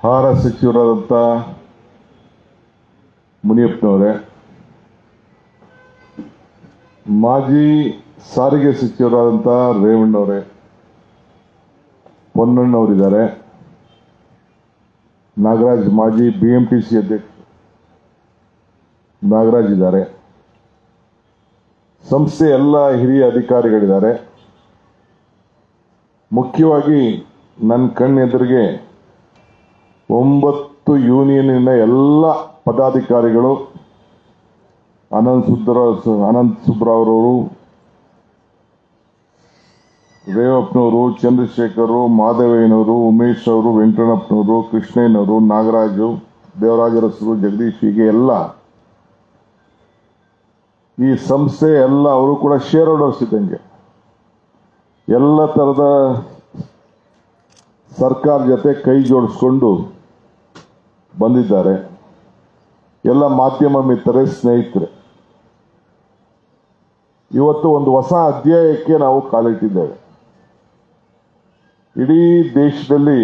ಆಹಾರ ಸಚಿವರಾದಂಥ ಮುನಿಯಪ್ಪನವರೇ ಮಾಜಿ ಸಾರಿಗೆ ಸಚಿವರಾದಂಥ ರೇವಣ್ಣವರೇ ಪೊನ್ನಣ್ಣವರಿದ್ದಾರೆ ನಾಗರಾಜ್ ಮಾಜಿ ಬಿ ಎಂ ಟಿ ಸಿ ಅಧ್ಯಕ್ಷ ನಾಗರಾಜ್ ಇದ್ದಾರೆ ಸಂಸ್ಥೆ ಎಲ್ಲ ಹಿರಿಯ ಅಧಿಕಾರಿಗಳಿದ್ದಾರೆ ಮುಖ್ಯವಾಗಿ ನನ್ನ ಕಣ್ಣೆದುರಿಗೆ ಒಂಬತ್ತು ಯೂನಿಯನ್ನಿನ ಎಲ್ಲ ಪದಾಧಿಕಾರಿಗಳು ಅನಂತ್ ಸುಬ್ರ ಅನಂತ್ ಸುಬ್ರಾವ್ರವರು ರೇವಪ್ಪನವರು ಚಂದ್ರಶೇಖರ್ ಮಾಧವಯ್ಯನವರು ಉಮೇಶ್ ಅವರು ವೆಂಕಟಣ್ಣಪ್ಪನವರು ಕೃಷ್ಣಯ್ಯನವರು ನಾಗರಾಜು ದೇವರಾಜರಸರು ಜಗದೀಶ್ ಹೀಗೆ ಎಲ್ಲ ಈ ಸಂಸ್ಥೆ ಎಲ್ಲ ಅವರು ಕೂಡ ಶೇರ್ ಹೋಲ್ಡರ್ಸ್ ಇದ್ದಂಗೆ ಎಲ್ಲ ತರದ ಸರ್ಕಾರ ಜೊತೆ ಕೈ ಜೋಡಿಸ್ಕೊಂಡು ಬಂದಿದ್ದಾರೆ ಎಲ್ಲ ಮಾಧ್ಯಮ ಮಿತ್ರರೇ ಸ್ನೇಹಿತರೆ ಇವತ್ತು ಒಂದು ಹೊಸ ಅಧ್ಯಾಯಕ್ಕೆ ನಾವು ಕಾಲಿಟ್ಟಿದ್ದೇವೆ ಇಡೀ ದೇಶದಲ್ಲಿ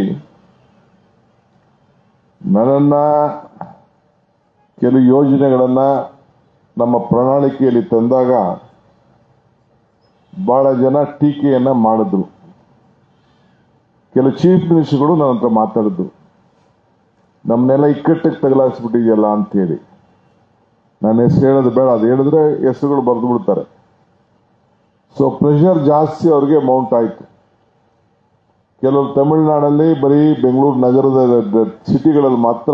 ನನ್ನನ್ನ ಕೆಲವು ಯೋಜನೆಗಳನ್ನ ನಮ್ಮ ಪ್ರಣಾಳಿಕೆಯಲ್ಲಿ ತಂದಾಗ ಬಹಳ ಜನ ಟೀಕೆಯನ್ನ ಮಾಡಿದ್ರು ಕೆಲವು ಚೀಫ್ ಮಿನಿಸ್ಟರ್ಗಳು ನನ್ನ ಹತ್ರ ಮಾತಾಡಿದ್ರು ನಮ್ಮನ್ನೆಲ್ಲ ಇಕ್ಕಟ್ಟಿಗೆ ತಗಲಾಯಿಸ್ಬಿಟ್ಟಿದೆಯಲ್ಲ ಅಂತೇಳಿ ನಾನು ಹೆಸರು ಹೇಳೋದು ಬೇಡ ಅದು ಹೇಳಿದ್ರೆ ಹೆಸರುಗಳು ಬರೆದು ಬಿಡ್ತಾರೆ ಸೊ ಪ್ರೆಷರ್ ಜಾಸ್ತಿ ಅವ್ರಿಗೆ ಮೌಂಟ್ ಆಯ್ತು ಕೆಲವರು ತಮಿಳುನಾಡಲ್ಲಿ ಬರೀ ಬೆಂಗಳೂರು ನಗರದ ಸಿಟಿಗಳಲ್ಲಿ ಮಾತ್ರ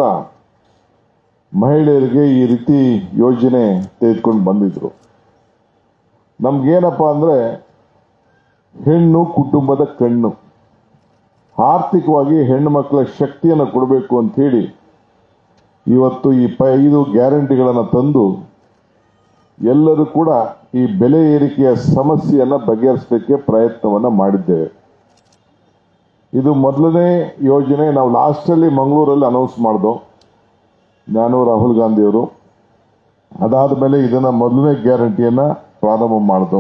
ಮಹಿಳೆಯರಿಗೆ ಈ ರೀತಿ ಯೋಜನೆ ತೆಗೆದುಕೊಂಡು ಬಂದಿದ್ರು ನಮ್ಗೇನಪ್ಪ ಅಂದ್ರೆ ಹೆಣ್ಣು ಕುಟುಂಬದ ಕಣ್ಣು ಆರ್ಥಿಕವಾಗಿ ಹೆಣ್ಣು ಮಕ್ಕಳ ಶಕ್ತಿಯನ್ನು ಕೊಡಬೇಕು ಅಂತ ಹೇಳಿ ಇವತ್ತು ಈ ಪ ಐದು ಗ್ಯಾರಂಟಿಗಳನ್ನು ತಂದು ಎಲ್ಲರೂ ಕೂಡ ಈ ಬೆಲೆ ಏರಿಕೆಯ ಸಮಸ್ಯೆಯನ್ನು ಬಗೆಹರಿಸಲಿಕ್ಕೆ ಪ್ರಯತ್ನವನ್ನು ಮಾಡಿದ್ದೇವೆ ಇದು ಮೊದಲನೇ ಯೋಜನೆ ನಾವು ಲಾಸ್ಟಲ್ಲಿ ಮಂಗಳೂರಲ್ಲಿ ಅನೌನ್ಸ್ ಮಾಡ್ದೋ ನಾನು ರಾಹುಲ್ ಗಾಂಧಿಯವರು ಅದಾದ ಮೇಲೆ ಇದನ್ನ ಮೊದಲನೇ ಗ್ಯಾರಂಟಿಯನ್ನ ಪ್ರಾರಂಭ ಮಾಡ್ದು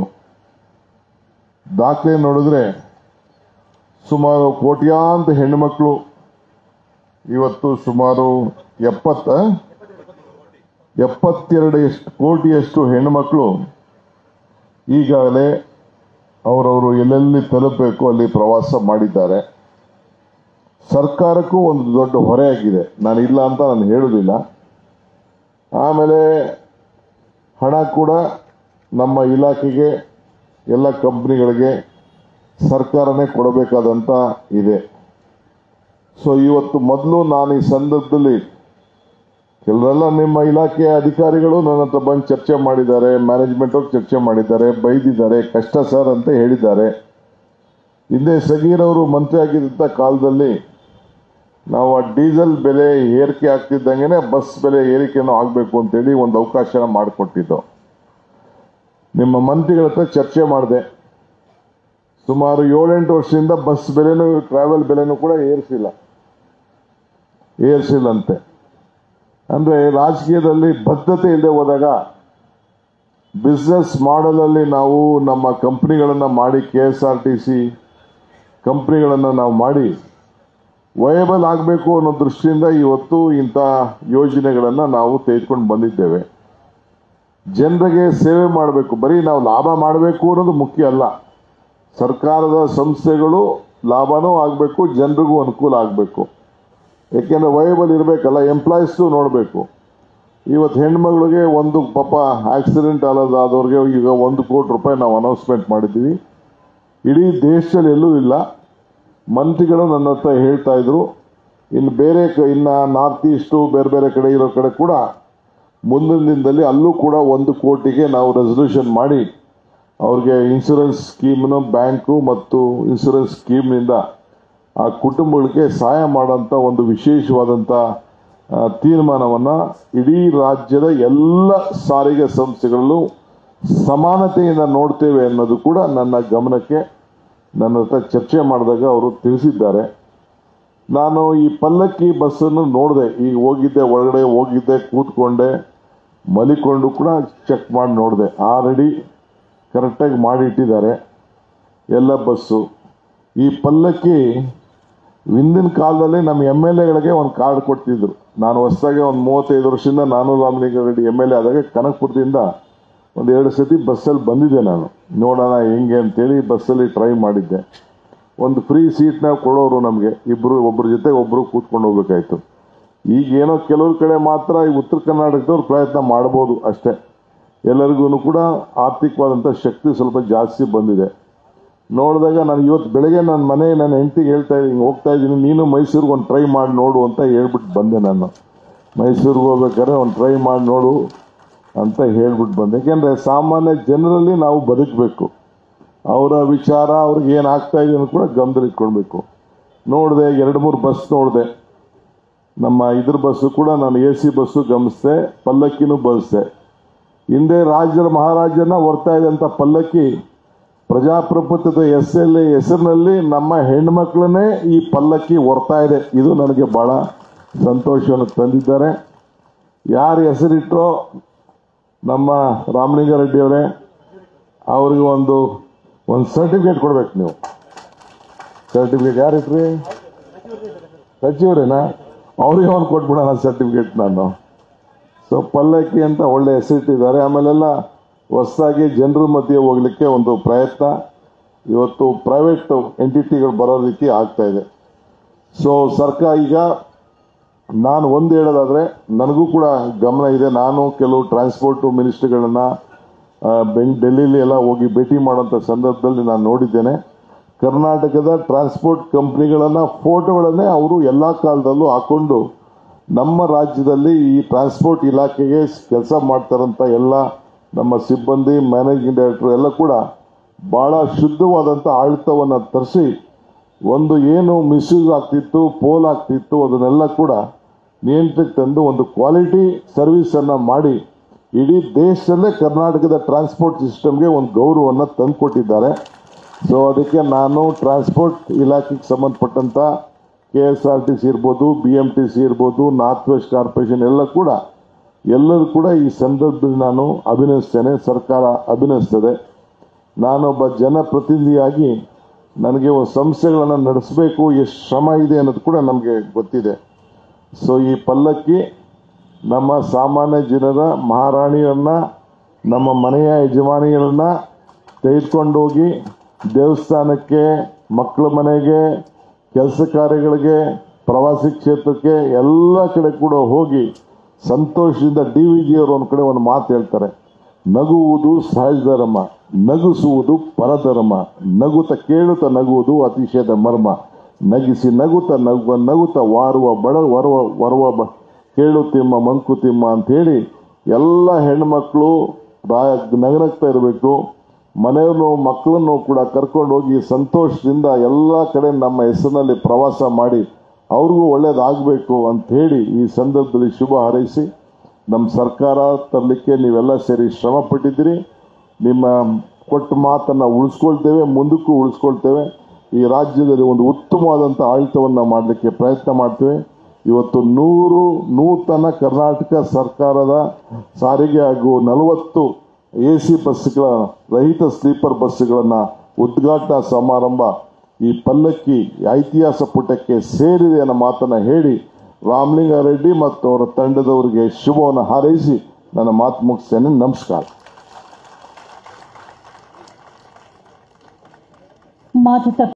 ದಾಖಲೆ ನೋಡಿದ್ರೆ ಸುಮಾರು ಕೋಟ್ಯಾಂತ ಹೆಣ್ಣುಮಕ್ಕಳು ಇವತ್ತು ಸುಮಾರು ಎಪ್ಪತ್ತ ಎಪ್ಪತ್ತೆರಡು ಎಷ್ಟು ಕೋಟಿಯಷ್ಟು ಹೆಣ್ಣುಮಕ್ಕಳು ಈಗಾಗಲೇ ಅವರವರು ಎಲ್ಲೆಲ್ಲಿ ತಲುಪಬೇಕು ಅಲ್ಲಿ ಪ್ರವಾಸ ಮಾಡಿದ್ದಾರೆ ಸರ್ಕಾರಕ್ಕೂ ಒಂದು ದೊಡ್ಡ ಹೊರೆಯಾಗಿದೆ ನಾನು ಇಲ್ಲ ಅಂತ ನಾನು ಹೇಳುವುದಿಲ್ಲ ಆಮೇಲೆ ಹಣ ಕೂಡ ನಮ್ಮ ಇಲಾಖೆಗೆ ಎಲ್ಲ ಕಂಪ್ನಿಗಳಿಗೆ ಸರ್ಕಾರನೇ ಕೊಡಬೇಕಾದಂತ ಇದೆ ಸೊ ಇವತ್ತು ಮೊದಲು ನಾನು ಈ ಸಂದರ್ಭದಲ್ಲಿ ಕೆಲವೆಲ್ಲ ನಿಮ್ಮ ಇಲಾಖೆಯ ಅಧಿಕಾರಿಗಳು ನನ್ನ ಹತ್ರ ಬಂದು ಚರ್ಚೆ ಮಾಡಿದ್ದಾರೆ ಮ್ಯಾನೇಜ್ಮೆಂಟ್ ಅವ್ರು ಚರ್ಚೆ ಮಾಡಿದ್ದಾರೆ ಬೈದಿದ್ದಾರೆ ಕಷ್ಟ ಸರ್ ಅಂತ ಹೇಳಿದ್ದಾರೆ ಹಿಂದೆ ಸಗೀರ್ ಅವರು ಮಂತ್ರಿ ಆಗಿದ್ದಂಥ ಕಾಲದಲ್ಲಿ ನಾವು ಆ ಡೀಸೆಲ್ ಬೆಲೆ ಏರಿಕೆ ಆಗ್ತಿದ್ದಂಗೆನೆ ಬಸ್ ಬೆಲೆ ಏರಿಕೆನೂ ಆಗಬೇಕು ಅಂತೇಳಿ ಒಂದು ಅವಕಾಶನ ಮಾಡಿಕೊಟ್ಟಿದ್ದು ನಿಮ್ಮ ಮಂತ್ರಿಗಳ ಹತ್ರ ಚರ್ಚೆ ಮಾಡಿದೆ ಸುಮಾರು ಏಳೆಂಟು ವರ್ಷದಿಂದ ಬಸ್ ಬೆಲೆನೂ ಟ್ರಾವೆಲ್ ಬೆಲೆನೂ ಕೂಡ ಏರಿಸಿಲ್ಲ ಏರಿಸಿಲ್ಲಂತೆ ಅಂದ್ರೆ ರಾಜಕೀಯದಲ್ಲಿ ಬದ್ಧತೆ ಇಲ್ಲದೆ ಹೋದಾಗ ಬಿಸ್ನೆಸ್ ಮಾಡೆಲ್ ಅಲ್ಲಿ ನಾವು ನಮ್ಮ ಕಂಪನಿಗಳನ್ನ ಮಾಡಿ K S R T C ಕಂಪನಿಗಳನ್ನ ನಾವು ಮಾಡಿ ವಯಬಲ್ ಆಗಬೇಕು ಅನ್ನೋ ದೃಷ್ಟಿಯಿಂದ ಇವತ್ತು ಇಂಥ ಯೋಜನೆಗಳನ್ನ ನಾವು ತೆಗೆದುಕೊಂಡು ಬಂದಿದ್ದೇವೆ ಜನರಿಗೆ ಸೇವೆ ಮಾಡಬೇಕು ಬರೀ ನಾವು ಲಾಭ ಮಾಡಬೇಕು ಅನ್ನೋದು ಮುಖ್ಯ ಅಲ್ಲ ಸರ್ಕಾರದ ಸಂಸ್ಥೆಗಳು ಲಾಭನೂ ಆಗಬೇಕು ಜನರಿಗೂ ಅನುಕೂಲ ಆಗಬೇಕು ಯಾಕೆಂದ್ರೆ ವಯಬಲ್ ಇರಬೇಕಲ್ಲ ಎಂಪ್ಲಾಯೀಸು ನೋಡಬೇಕು ಇವತ್ತು ಹೆಣ್ಮಗಳಿಗೆ ಒಂದು ಪಾಪ ಆಕ್ಸಿಡೆಂಟ್ ಆದವ್ರಿಗೆ ಈಗ ಒಂದು ಕೋಟಿ ರೂಪಾಯಿ ನಾವು ಅನೌನ್ಸ್ಮೆಂಟ್ ಮಾಡಿದ್ದೀವಿ ಇಡೀ ದೇಶದಲ್ಲಿ ಎಲ್ಲೂ ಇಲ್ಲ ಮಂತ್ರಿಗಳು ನನ್ನ ಹತ್ರ ಹೇಳ್ತಾ ಇದ್ರು ಇನ್ನು ಬೇರೆ ಕ- ಇನ್ನ ನಾರ್ತ್ ಈಸ್ಟು ಬೇರೆ ಬೇರೆ ಕಡೆ ಇರೋ ಕಡೆ ಕೂಡ ಮುಂದಿನ ದಿನದಲ್ಲಿ ಅಲ್ಲೂ ಕೂಡ ಒಂದು ಕೋಟಿಗೆ ನಾವು ರೆಸಲ್ಯೂಷನ್ ಮಾಡಿ ಅವ್ರಿಗೆ ಇನ್ಶೂರೆನ್ಸ್ ಸ್ಕೀಮ್ನು ಬ್ಯಾಂಕು ಮತ್ತು ಇನ್ಶೂರೆನ್ಸ್ ಸ್ಕೀಮ್ನಿಂದ ಆ ಕುಟುಂಬಗಳಿಗೆ ಸಹಾಯ ಮಾಡೋಂಥ ಒಂದು ವಿಶೇಷವಾದಂಥ ಆ, ತೀರ್ಮಾನವನ್ನ ಇಡೀ ರಾಜ್ಯದ ಎಲ್ಲ ಸಾರಿಗೆ ಸಂಸ್ಥೆಗಳಲ್ಲೂ ಸಮಾನತೆಯಿಂದ ನೋಡ್ತೇವೆ ಅನ್ನೋದು ಕೂಡ ನನ್ನ ಗಮನಕ್ಕೆ ನನ್ನ ಹತ್ರ ಚರ್ಚೆ ಮಾಡಿದಾಗ ಅವರು ತಿಳಿಸಿದ್ದಾರೆ ನಾನು ಈ ಪಲ್ಲಕ್ಕಿ ಬಸ್ಸನ್ನು ನೋಡಿದೆ ಈಗ ಹೋಗಿದ್ದೆ ಒಳಗಡೆ ಹೋಗಿದ್ದೆ ಕೂತ್ಕೊಂಡೆ ಮಲಿಕೊಂಡು ಕೂಡ ಚೆಕ್ ಮಾಡಿ ನೋಡಿದೆ ಆಲ್ರೆಡಿ ಕರೆಕ್ಟಾಗಿ ಮಾಡಿ ಇಟ್ಟಿದ್ದಾರೆ ಎಲ್ಲ ಬಸ್ಸು ಈ ಪಲ್ಲಕ್ಕಿ ಹಿಂದಿನ ಕಾಲದಲ್ಲಿ ನಮ್ಮ ಎಮ್ ಎಲ್ ಎಗಳಿಗೆ ಒಂದು ಕಾರ್ಡ್ ಕೊಡ್ತಿದ್ರು ನಾನು ಹೊಸದಾಗಿ ಒಂದು ಮೂವತ್ತೈದು ವರ್ಷದಿಂದ ನಾನು ರಾಮಲಿಂಗಾರೆಡ್ಡಿ ಎಮ್ ಎಲ್ ಎ ಆದಾಗ ಕನಕಪುರದಿಂದ ಒಂದು ಎರಡು ಸತಿ ಬಸ್ಸಲ್ಲಿ ಬಂದಿದ್ದೆ ನಾನು ನೋಡೋಣ ಹೆಂಗೆ ಅಂತೇಳಿ ಬಸ್ಸಲ್ಲಿ ಟ್ರೈ ಮಾಡಿದ್ದೆ ಒಂದು ಫ್ರೀ ಸೀಟ್ನ ಕೊಡೋರು ನಮಗೆ ಇಬ್ಬರು ಒಬ್ಬರ ಜೊತೆ ಒಬ್ಬರು ಕೂತ್ಕೊಂಡು ಹೋಗ್ಬೇಕಾಯ್ತು ಈಗ ಏನೋ ಕೆಲವ್ರ ಕಡೆ ಮಾತ್ರ ಈ ಉತ್ತರ ಕರ್ನಾಟಕದವ್ರು ಪ್ರಯತ್ನ ಮಾಡ್ಬೋದು ಅಷ್ಟೇ ಎಲ್ಲರಿಗೂ ಕೂಡ ಆರ್ಥಿಕವಾದಂಥ ಶಕ್ತಿ ಸ್ವಲ್ಪ ಜಾಸ್ತಿ ಬಂದಿದೆ ನೋಡಿದಾಗ ನಾನು ಇವತ್ತು ಬೆಳಗ್ಗೆ ನನ್ನ ಮನೆ ನನ್ನ ಹೆಂಡತಿಗೆ ಹೇಳ್ತಾ ಇದ್ದೀನಿ ಹೋಗ್ತಾ ಇದ್ದೀನಿ ನೀನು ಮೈಸೂರಿಗೆ ಒಂದು ಟ್ರೈ ಮಾಡಿ ನೋಡು ಅಂತ ಹೇಳ್ಬಿಟ್ಟು ಬಂದೆ ನಾನು ಮೈಸೂರಿಗೆ ಹೋಗ್ಬೇಕಾದ್ರೆ ಒಂದು ಟ್ರೈ ಮಾಡಿ ನೋಡು ಅಂತ ಹೇಳ್ಬಿಟ್ಟು ಬಂದೆ ಯಾಕೆಂದರೆ ಸಾಮಾನ್ಯ ಜನರಲ್ಲಿ ನಾವು ಬದುಕಬೇಕು ಅವರ ವಿಚಾರ ಅವ್ರಿಗೆ ಏನು ಆಗ್ತಾ ಇದೆ ಅನ್ನೋದು ಕೂಡ ಗಮನದಲ್ಲಿಟ್ಕೊಳ್ಬೇಕು ನೋಡಿದೆ ಎರಡು ಮೂರು ಬಸ್ ನೋಡಿದೆ ನಮ್ಮ ಇದ್ರ ಬಸ್ಸು ಕೂಡ ನಾನು ಎ ಸಿ ಬಸ್ಸು ಗಮನಿಸಿದೆ ಪಲ್ಲಕ್ಕಿನೂ ಬಳಸಿದೆ ಹಿಂದೆ ರಾಜರ ಮಹಾರಾಜನ ಹೊರ್ತಾ ಇದ್ದಂಥ ಪಲ್ಲಕ್ಕಿ ಪ್ರಜಾಪ್ರಭುತ್ವದ ಹೆಸರಲ್ಲಿ ಹೆಸರಿನಲ್ಲಿ ನಮ್ಮ ಹೆಣ್ಮಕ್ಳನ್ನೇ ಈ ಪಲ್ಲಕ್ಕಿ ಹೊರ್ತಾ ಇದೆ ಇದು ನನಗೆ ಬಹಳ ಸಂತೋಷವನ್ನು ತಂದಿದ್ದಾರೆ ಯಾರು ಹೆಸರಿಟ್ಟರೋ ನಮ್ಮ ರಾಮಲಿಂಗಾರೆಡ್ಡಿ ಅವರೇ ಅವ್ರಿಗೆ ಒಂದು ಒಂದು ಸರ್ಟಿಫಿಕೇಟ್ ಕೊಡ್ಬೇಕು ನೀವು ಸರ್ಟಿಫಿಕೇಟ್ ಯಾರಿಟ್ರಿ ಸಚಿವರೇನಾ ಅವ್ರಿಗೆ ಒಂದು ಕೊಟ್ಬಿಡೋಣ ಸರ್ಟಿಫಿಕೇಟ್ ನಾನು ಸೊ ಪಲ್ಲಕ್ಕಿ ಅಂತ ಒಳ್ಳೆ ಹೆಸರಿಟ್ಟಿದ್ದಾರೆ ಆಮೇಲೆಲ್ಲ ಹೊಸದಾಗಿ ಜನರ ಮಧ್ಯೆ ಹೋಗ್ಲಿಕ್ಕೆ ಒಂದು ಪ್ರಯತ್ನ ಇವತ್ತು ಪ್ರೈವೇಟ್ ಎಂಟಿಟಿಗಳು ಬರೋ ರೀತಿ ಆಗ್ತಾ ಇದೆ ಸೊ ಸರ್ಕಾರ ಈಗ ನಾನು ಒಂದು ಹೇಳೋದಾದ್ರೆ ನನಗೂ ಕೂಡ ಗಮನ ಇದೆ ನಾನು ಕೆಲವು ಟ್ರಾನ್ಸ್ಪೋರ್ಟ್ ಮಿನಿಸ್ಟ್ರಿಗಳನ್ನ ಆ, ಬೆಂಗ್ ಡೆಲ್ಲಿಲಿ ಎಲ್ಲ ಹೋಗಿ ಭೇಟಿ ಮಾಡುವಂಥ ಸಂದರ್ಭದಲ್ಲಿ ನಾನು ನೋಡಿದ್ದೇನೆ ಕರ್ನಾಟಕದ ಟ್ರಾನ್ಸ್ಪೋರ್ಟ್ ಕಂಪ್ನಿಗಳನ್ನ ಫೋಟೋಗಳನ್ನೇ ಅವರು ಎಲ್ಲ ಕಾಲದಲ್ಲೂ ಹಾಕೊಂಡು ನಮ್ಮ ರಾಜ್ಯದಲ್ಲಿ ಈ ಟ್ರಾನ್ಸ್ಪೋರ್ಟ್ ಇಲಾಖೆಗೆ ಕೆಲಸ ಮಾಡ್ತಾರಂತ ಎಲ್ಲ ನಮ್ಮ ಸಿಬ್ಬಂದಿ ಮ್ಯಾನೇಜಿಂಗ್ ಡೈರೆಕ್ಟರ್ ಎಲ್ಲ ಕೂಡ ಬಹಳ ಶುದ್ಧವಾದಂಥ ಆಡಳಿತವನ್ನು ತರಿಸಿ ಒಂದು ಏನು ಮಿಸ್ಯೂಸ್ ಆಗ್ತಿತ್ತು ಪೋಲ್ ಆಗ್ತಿತ್ತು ಅದನ್ನೆಲ್ಲ ಕೂಡ ನಿಯಂತ್ರಣಕ್ಕೆ ತಂದು ಒಂದು ಕ್ವಾಲಿಟಿ ಸರ್ವಿಸ್ ಅನ್ನ ಮಾಡಿ ಇಡೀ ದೇಶದಲ್ಲೇ ಕರ್ನಾಟಕದ ಟ್ರಾನ್ಸ್ಪೋರ್ಟ್ ಸಿಸ್ಟಮ್ಗೆ ಒಂದು ಗೌರವವನ್ನು ತಂದುಕೊಟ್ಟಿದ್ದಾರೆ ಸೊ ಅದಕ್ಕೆ ನಾನು ಟ್ರಾನ್ಸ್ಪೋರ್ಟ್ ಇಲಾಖೆಗೆ ಸಂಬಂಧಪಟ್ಟಂತ K S R T C ಇರ್ಬೋದು ಬಿ ಎಂ ಟಿ ಸಿ ಇರ್ಬೋದು ನಾರ್ತ್ ವೆಸ್ಟ್ ಕಾರ್ಪೊರೇಷನ್ ಎಲ್ಲ ಕೂಡ ಎಲ್ಲರೂ ಕೂಡ ಈ ಸಂದರ್ಭದಲ್ಲಿ ನಾನು ಅಭಿನಯಿಸ್ತೇನೆ ಸರ್ಕಾರ ಅಭಿನಯಿಸ್ತದೆ ನಾನೊಬ್ಬ ಜನಪ್ರತಿನಿಧಿಯಾಗಿ ನನಗೆ ಒಂದು ಸಂಸ್ಥೆಗಳನ್ನು ನಡೆಸಬೇಕು ಎಷ್ಟು ಶ್ರಮ ಇದೆ ಅನ್ನೋದು ಕೂಡ ನಮಗೆ ಗೊತ್ತಿದೆ ಸೊ ಈ ಪಲ್ಲಕ್ಕಿ ನಮ್ಮ ಸಾಮಾನ್ಯ ಜನರ ಮಹಾರಾಣಿಯರನ್ನ ನಮ್ಮ ಮನೆಯ ಯಜಮಾನಿಯರನ್ನ ತೆಗೆದುಕೊಂಡು ಹೋಗಿ ದೇವಸ್ಥಾನಕ್ಕೆ ಮಕ್ಕಳ ಮನೆಗೆ ಕೆಲಸ ಕಾರ್ಯಗಳಿಗೆ ಪ್ರವಾಸಿ ಕ್ಷೇತ್ರಕ್ಕೆ ಎಲ್ಲ ಕಡೆ ಕೂಡ ಹೋಗಿ ಸಂತೋಷದಿಂದ ಡಿ ವಿ ಜಿ ಅವರು ಒಂದು ಕಡೆ ಒಂದು ಮಾತು ಹೇಳ್ತಾರೆ ನಗುವುದು ಸಹಜ ಧರ್ಮ ನಗಿಸುವುದು ಪರಧರ್ಮ ನಗುತ್ತ ಕೇಳುತ್ತ ನಗುವುದು ಅತಿಶಯದ ಮರ್ಮ ನಗಿಸಿ ನಗುತ್ತ ನಗುವ ನಗುತ್ತ ವಾರುವ ಬಡ ವರುವ ವರುವ ಬ ಕೇಳುತ್ತಿಮ್ಮ ಮಂಕುತಿಮ್ಮ ಅಂತ ಹೇಳಿ ಎಲ್ಲ ಹೆಣ್ಮಕ್ಳು ರಾ- ನಗನಗ್ತಾ ಇರಬೇಕು ಮನೆಯವ್ರನ್ನು ಮಕ್ಕಳನ್ನು ಕೂಡ ಕರ್ಕೊಂಡು ಹೋಗಿ ಸಂತೋಷದಿಂದ ಎಲ್ಲ ಕಡೆ ನಮ್ಮ ಹೆಸರಿನಲ್ಲಿ ಪ್ರವಾಸ ಮಾಡಿ ಅವ್ರಿಗೂ ಒಳ್ಳೇದಾಗಬೇಕು ಅಂತ ಹೇಳಿ ಈ ಸಂದರ್ಭದಲ್ಲಿ ಶುಭ ಹಾರೈಸಿ ನಮ್ಮ ಸರ್ಕಾರ ತರಲಿಕ್ಕೆ ನೀವೆಲ್ಲ ಸೇರಿ ಶ್ರಮ ಪಟ್ಟಿದ್ದೀರಿ ನಿಮ್ಮ ಕೊಟ್ಟ ಮಾತನ್ನ ಉಳಿಸ್ಕೊಳ್ತೇವೆ ಮುಂದಕ್ಕೂ ಉಳಿಸ್ಕೊಳ್ತೇವೆ ಈ ರಾಜ್ಯದಲ್ಲಿ ಒಂದು ಉತ್ತಮವಾದಂಥ ಆಡಳಿತವನ್ನು ಮಾಡಲಿಕ್ಕೆ ಪ್ರಯತ್ನ ಮಾಡ್ತೇವೆ ಇವತ್ತು ನೂರು ನೂತನ ಕರ್ನಾಟಕ ಸರ್ಕಾರದ ಸಾರಿಗೆ ಹಾಗೂ ನಲವತ್ತು ಎ ಸಿ ಬಸ್ಗಳ ರಹಿತ ಸ್ಲೀಪರ್ ಬಸ್ಸುಗಳನ್ನ ಉದ್ಘಾಟನಾ ಸಮಾರಂಭ ಈ ಪಲ್ಲಕ್ಕಿ ಇತಿಹಾಸ ಪುಟಕ್ಕೆ ಸೇರಿದೆ ಅನ್ನೋ ಮಾತನ್ನ ಹೇಳಿ ರಾಮಲಿಂಗಾರೆಡ್ಡಿ ಮತ್ತು ಅವರ ತಂಡದವರಿಗೆ ಶುಭವನ್ನು ಹಾರೈಸಿ ನನ್ನ ಮಾತು ಮುಗಿಸ್ತೇನೆ ನಮಸ್ಕಾರ ಮಾತು ತಪ್ಪಿ